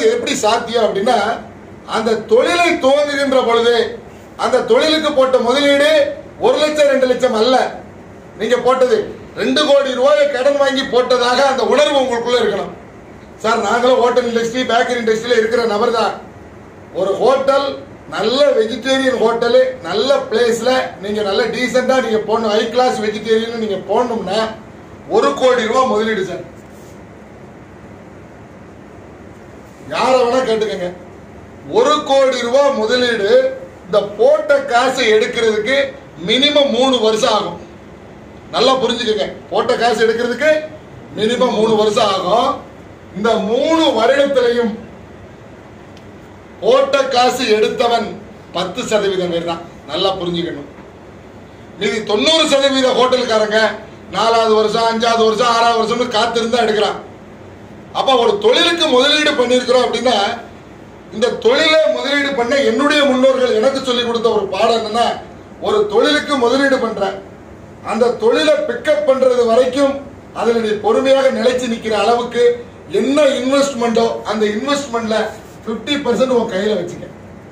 அது எப்படி சாத்தியம் அப்படின்னா அந்த தொழிலை துவங்குகின்ற பொழுது அந்த தொழிலுக்கு போட்ட முதலீடு ஒரு லட்சம் ரெண்டு லட்சம் அல்ல நீங்க போட்டது ரெண்டு கோடி ரூபாய் கடன் வாங்கி போட்டதாக அந்த உணர்வு உங்களுக்குள்ள இருக்கணும் சார் நாங்களும் ஹோட்டல் இண்டஸ்ட்ரி பேக்கரி இண்டஸ்ட்ரியில இருக்கிற நபர் தான் ஒரு ஹோட்டல் நல்ல வெஜிடேரியன் ஹோட்டலு நல்ல பிளேஸ்ல நீங்க நல்ல டீசெண்டா நீங்க போடணும் ஹை கிளாஸ் வெஜிடேரியன் நீங்க போடணும்னா ஒரு கோடி ரூபாய் முதலீடு சார் யார வேணா கேட்டுக்கங்க ஒரு கோடி ரூபாய் முதலீடு இந்த போட்ட காசை எடுக்கிறதுக்கு மினிமம் மூணு வருஷம் ஆகும் நல்லா புரிஞ்சுக்கங்க போட்ட காசு எடுக்கிறதுக்கு மினிமம் மூணு வருஷம் ஆகும் இந்த மூணு வருடத்திலையும் போட்ட காசு எடுத்தவன் பத்து சதவீதம் பேர் தான் நல்லா புரிஞ்சுக்கணும் மீதி தொண்ணூறு சதவீத ஹோட்டல்காரங்க நாலாவது வருஷம் அஞ்சாவது வருஷம் ஆறாவது வருஷம்னு காத்திருந்தா எடுக்கிறான் அப்ப ஒரு தொழிலுக்கு முதலீடு பண்ணியிருக்கிறோம் அப்படின்னா இந்த தொழிலை முதலீடு பண்ண என்னுடைய முன்னோர்கள் எனக்கு சொல்லி கொடுத்த ஒரு பாடம் என்னன்னா ஒரு தொழிலுக்கு முதலீடு பண்ற அந்த தொழிலை பிக்கப் பண்றது வரைக்கும் அதுல நீ பொறுமையாக நிலைச்சு நிக்கிற அளவுக்கு என்ன இன்வெஸ்ட்மெண்ட்டோ அந்த இன்வெஸ்ட்மெண்ட்ல 50% பர்சன்ட் உன் கையில வச்சுக்க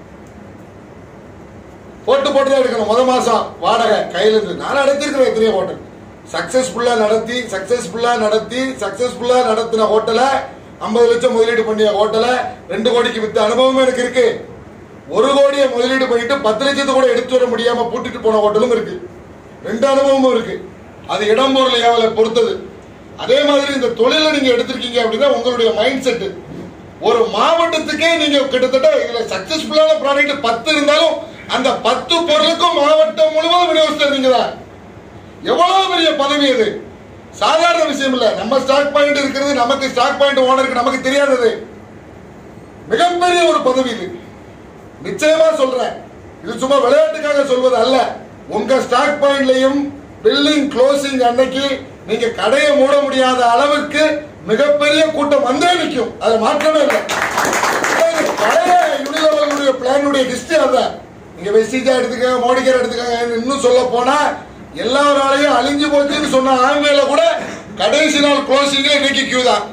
போட்டு போட்டு தான் எடுக்கணும் முத மாசம் வாடகை கையில இருந்து நான் நடத்திருக்கிறேன் எத்தனையோ ஹோட்டல் சக்சஸ்ஃபுல்லா நடத்தி சக்சஸ்ஃபுல்லா நடத்தி சக்சஸ்ஃபுல்லா நடத்தின ஹோட்டலை ஐம்பது லட்சம் முதலீடு பண்ணிய ஹோட்டலை ரெண்டு கோடிக்கு வித்த அனுபவம் எனக்கு இருக்கு ஒரு கோடியை முதலீடு பண்ணிட்டு பத்து லட்சத்தை கூட எடுத்து வர முடியாம பூட்டிட்டு போன ஹோட்டலும் இருக்கு ரெண்டு அனுபவமும் இருக்கு அது இடம் பொருள் ஏவலை பொறுத்தது அதே மாதிரி இந்த தொழிலை நீங்க எடுத்திருக்கீங்க அப்படின்னா உங்களுடைய மைண்ட் செட் ஒரு மாவட்டத்துக்கே நீங்க கிட்டத்தட்ட இதுல சக்சஸ்ஃபுல்லான ப்ராடக்ட் பத்து இருந்தாலும் அந்த பத்து பொருளுக்கும் மாவட்டம் முழுவதும் விநியோகஸ்தர் நீங்க தான் எவ்வளவு பெரிய பதவி அது சாதாரண விஷயம் இல்ல நம்ம ஸ்டாக் பாயிண்ட் இருக்கிறது நமக்கு ஸ்டாக் பாயிண்ட் ஓனருக்கு நமக்கு தெரியாதது மிகப்பெரிய ஒரு பதவி இது நிச்சயமா சொல்றேன் இது சும்மா விளையாட்டுக்காக சொல்வது அல்ல உங்க ஸ்டாக் பாயிண்ட்லயும் பில்லிங் க்ளோசிங் அன்னைக்கு நீங்க கடையை மூட முடியாத அளவுக்கு மிகப்பெரிய கூட்டம் வந்தே நிற்கும் அது மாற்றமே இல்லை இது பழைய யூனிலெவலுடைய பிளானுடைய ஹிஸ்டரி அதான் நீங்க வெஸ்டிஜா எடுத்துக்கங்க மோடிகர் எடுத்துக்கங்க இன்னும் சொல்ல போனா எல்லாராலையும் அழிஞ்சு போச்சுன்னு சொன்ன ஆண்மையில கூட கடைசி நாள் க்ளோசிங்ல இன்னைக்கு கியூ தான்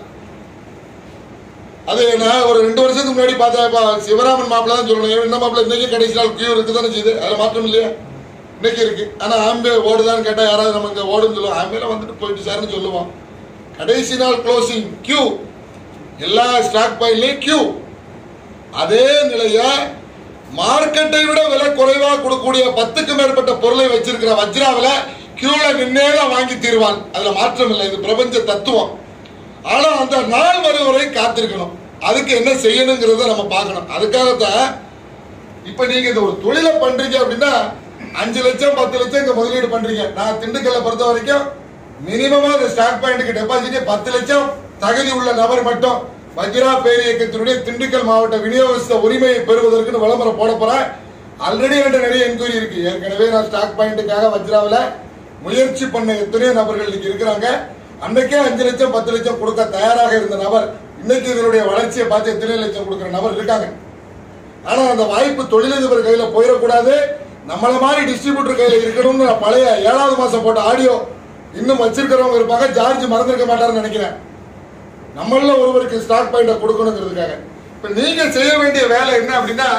அது நான் ஒரு ரெண்டு வருஷத்துக்கு முன்னாடி பார்த்தேன் இப்ப சிவராமன் மாப்பிள்ள தான் சொல்லணும் என்ன மாப்பிள்ள இன்னைக்கு கடைசி நாள் கியூ இருக்கு தானே செய்யுது அதுல மாற்றம் இல்லையா இன்னைக்கு இருக்கு ஆனா ஆம்பே ஓடுதான்னு கேட்டா யாராவது நம்ம இங்க ஓடுன்னு சொல்லுவோம் ஆம்பேல வந்துட்டு போயிட்டு சார்னு சொல்லுவோம் கடைசி நாள் க்ளோசிங் கியூ எல்லா ஸ்டாக் பாயிண்ட்லயும் கியூ அதே நிலைய மார்க்கெட்டை விட விலை குறைவா கொடுக்கக்கூடிய பத்துக்கு மேற்பட்ட பொருளை வச்சிருக்கிற வஜ்ராவில கியூல நின்னே தான் வாங்கி தீர்வான் அதுல மாற்றம் இல்லை இது பிரபஞ்ச தத்துவம் ஆனா அந்த நாள் வரும் வரை காத்திருக்கணும் அதுக்கு என்ன செய்யணுங்கிறத நம்ம பார்க்கணும் அதுக்காகத்தான் இப்ப நீங்க இந்த ஒரு தொழிலை பண்றீங்க அப்படின்னா அஞ்சு லட்சம் பத்து லட்சம் இங்க முதலீடு பண்றீங்க நான் திண்டுக்கல்லை பொறுத்த வரைக்கும் மினிமமா இந்த ஸ்டாக் பாயிண்ட்க்கு டெபாசிட் பத்து லட்சம் தகுதி உள்ள நபர் மட்டும் வஜ்ரா பேர் இயக்கத்தினுடைய திண்டுக்கல் மாவட்ட விநியோகஸ்த உரிமையை பெறுவதற்கு விளம்பரம் போட போறேன் ஆல்ரெடி என்கிட்ட நிறைய என்கொயரி இருக்கு ஏற்கனவே நான் ஸ்டாக் பாயிண்ட்டுக்காக வஜ்ராவில் முயற்சி பண்ண எத்தனையோ நபர்கள் இன்னைக்கு இருக்கிறாங்க அன்னைக்கே அஞ்சு லட்சம் பத்து லட்சம் கொடுக்க தயாராக இருந்த நபர் இன்னைக்கு இதனுடைய வளர்ச்சியை பார்த்து எத்தனை லட்சம் கொடுக்கிற நபர் இருக்காங்க ஆனா அந்த வாய்ப்பு தொழிலதிபர் கையில போயிடக்கூடாது நம்மள மாதிரி டிஸ்ட்ரிபியூட்டர் கையில இருக்கணும்னு நான் பழைய ஏழாவது மாசம் போட்ட ஆடியோ இன்னும் வச்சிருக்கிறவங்க இருப்பாங்க ஜார்ஜ் மறந்திருக்க மாட்டாருன்னு நினைக்கிறேன் நம்மள ஒருவருக்கு ஸ்டாக் பாயிண்ட கொடுக்கணுங்கிறதுக்காக இப்ப நீங்க செய்ய வேண்டிய வேலை என்ன அப்படின்னா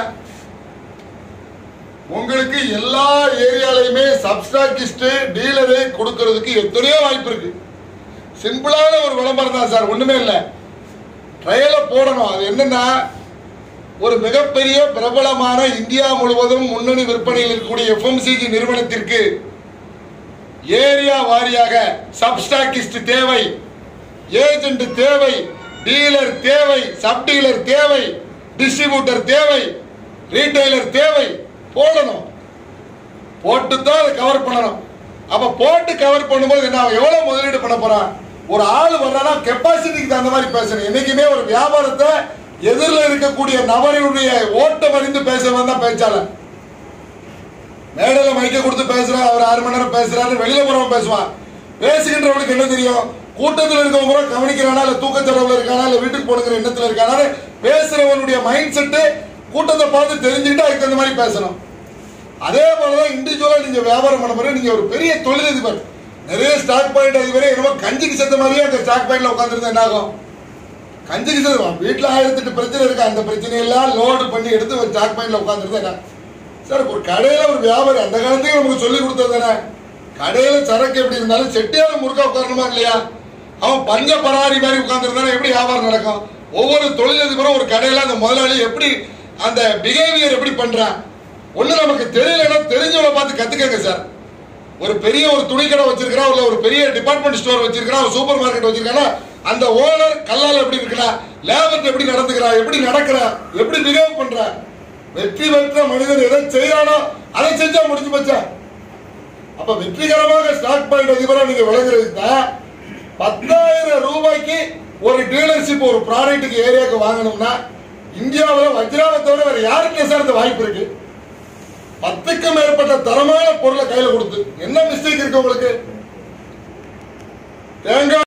உங்களுக்கு எல்லா ஏரியாலையுமே சப்ஸ்டாக்கிஸ்ட் டீலரை கொடுக்கறதுக்கு எத்தனையோ வாய்ப்பு இருக்கு சிம்பிளான ஒரு விளம்பரம் தான் சார் ஒண்ணுமே இல்லை ட்ரையல போடணும் அது என்னன்னா ஒரு மிகப்பெரிய பிரபலமான இந்தியா முழுவதும் முன்னணி விற்பனையில் இருக்கக்கூடிய எஃப்எம்சிஜி நிறுவனத்திற்கு ஏரியா வாரியாக சப்ஸ்டாக்கிஸ்ட் தேவை ஏஜென்ட் தேவை டீலர் தேவை சப் டீலர் தேவை டிஸ்ட்ரிபியூட்டர் தேவை ரீட்டைலர் தேவை போடணும் போட்டு தான் அதை கவர் பண்ணணும் அப்ப போட்டு கவர் பண்ணும்போது என்ன ஆகும்? எவ்வளவு முதலீடு பண்ண போறான் ஒரு ஆள் வர்றானா கெப்பாசிட்டிக்கு தகுந்த மாதிரி பேசணும் என்னைக்குமே ஒரு வியாபாரத்தை எதிரில் இருக்கக்கூடிய நபருடைய ஓட்டம் அறிந்து பேசுறவன் தான் பேச்சாளர் மேடையில மைக்க கொடுத்து பேசுறான் அவர் ஆறு மணி நேரம் பேசுறாரு வெளியில போறவன் பேசுவான் பேசுகின்றவனுக்கு என்ன தெரியும் கூட்டத்தில் இருக்கவங்க கூட கவனிக்கிறானா இல்ல தூக்கச்சடவுல இருக்கானா இல்ல வீட்டுக்கு போடுங்கிற எண்ணத்துல இருக்கானா பேசுறவனுடைய மைண்ட் செட்டு கூட்டத்தை பார்த்து தெரிஞ்சுக்கிட்டு அதுக்கு தகுந்த மாதிரி பேசணும் அதே போலதான் இண்டிவிஜுவலா நீங்க வியாபாரம் பண்ண போற நீங்க ஒரு பெரிய தொழிலதிபர் நிறைய ஸ்டாக் பாயிண்ட் அதிபரே என்னமோ கஞ்சிக்கு செத்த மாதிரியே அந்த ஸ்டாக் பாயிண்ட்ல உட்காந்துருந்தா என்ன ஆகும் கஞ்சிக்கு சார் வீட்டுல ஆயிரத்தி எட்டு பிரச்சனை இருக்கு அந்த பிரச்சனையெல்லாம் லோடு பண்ணி எடுத்து ஒரு ஸ்டாக் பாயிண்ட்ல உட்காந்துருந்தா சார் ஒரு கடையில ஒரு வியாபாரி அந்த காலத்தையும் நமக்கு சொல்லி கொடுத்தது தானே கடையில சரக்கு எப்படி இருந்தாலும் செட்டியார முறுக்கா உட்காரணுமா இல்லையா அவன் பஞ்ச பராரி மாதிரி உட்கார்ந்துருந்தானே எப்படி வியாபாரம் நடக்கும் ஒவ்வொரு தொழிலதிபரும் ஒரு கடையில அந்த முதலாளி எப்படி அந்த பிஹேவியர் எப்படி பண்றான் ஒண்ணு நமக்கு தெரியலன்னா தெரிஞ்சவனை பார்த்து கத்துக்கங்க சார் ஒரு பெரிய ஒரு துணி கடை வச்சிருக்கிறான் இல்ல ஒரு பெரிய டிபார்ட்மெண்ட் ஸ்டோர் வச்சிருக்கான் ஒரு சூப்பர் மார்க்கெட் வச்சிருக்கானா அந்த ஓனர் கல்லால் எப்படி இருக்கிறா லேபர் எப்படி நடந்துக்கிறா எப்படி நடக்கிறா எப்படி பிஹேவ் பண்றா வெற்றி பெற்ற மனிதன் எதை செய்யறானோ அதை செஞ்சா முடிஞ்சு போச்சா அப்ப வெற்றிகரமாக ஸ்டாக் பாயிண்ட் அதிபரா நீங்க விளங்குறதுக்கு தான் பத்தாயிரம் ரூபாய்க்கு ஒரு டீலர்ஷிப் ஒரு ப்ராடக்ட்டுக்கு ஏரியாவுக்கு வாங்கணும்னா இந்தியாவில் வஜ்ராவை தவிர வேற யாருக்கு சார் இந்த வாய்ப்பு இருக்கு பத்துக்கும் மேற்பட்ட தரமான பொருளை கையில கொடுத்து என்ன மிஸ்டேக் இருக்கு உங்களுக்கு தேங்காய்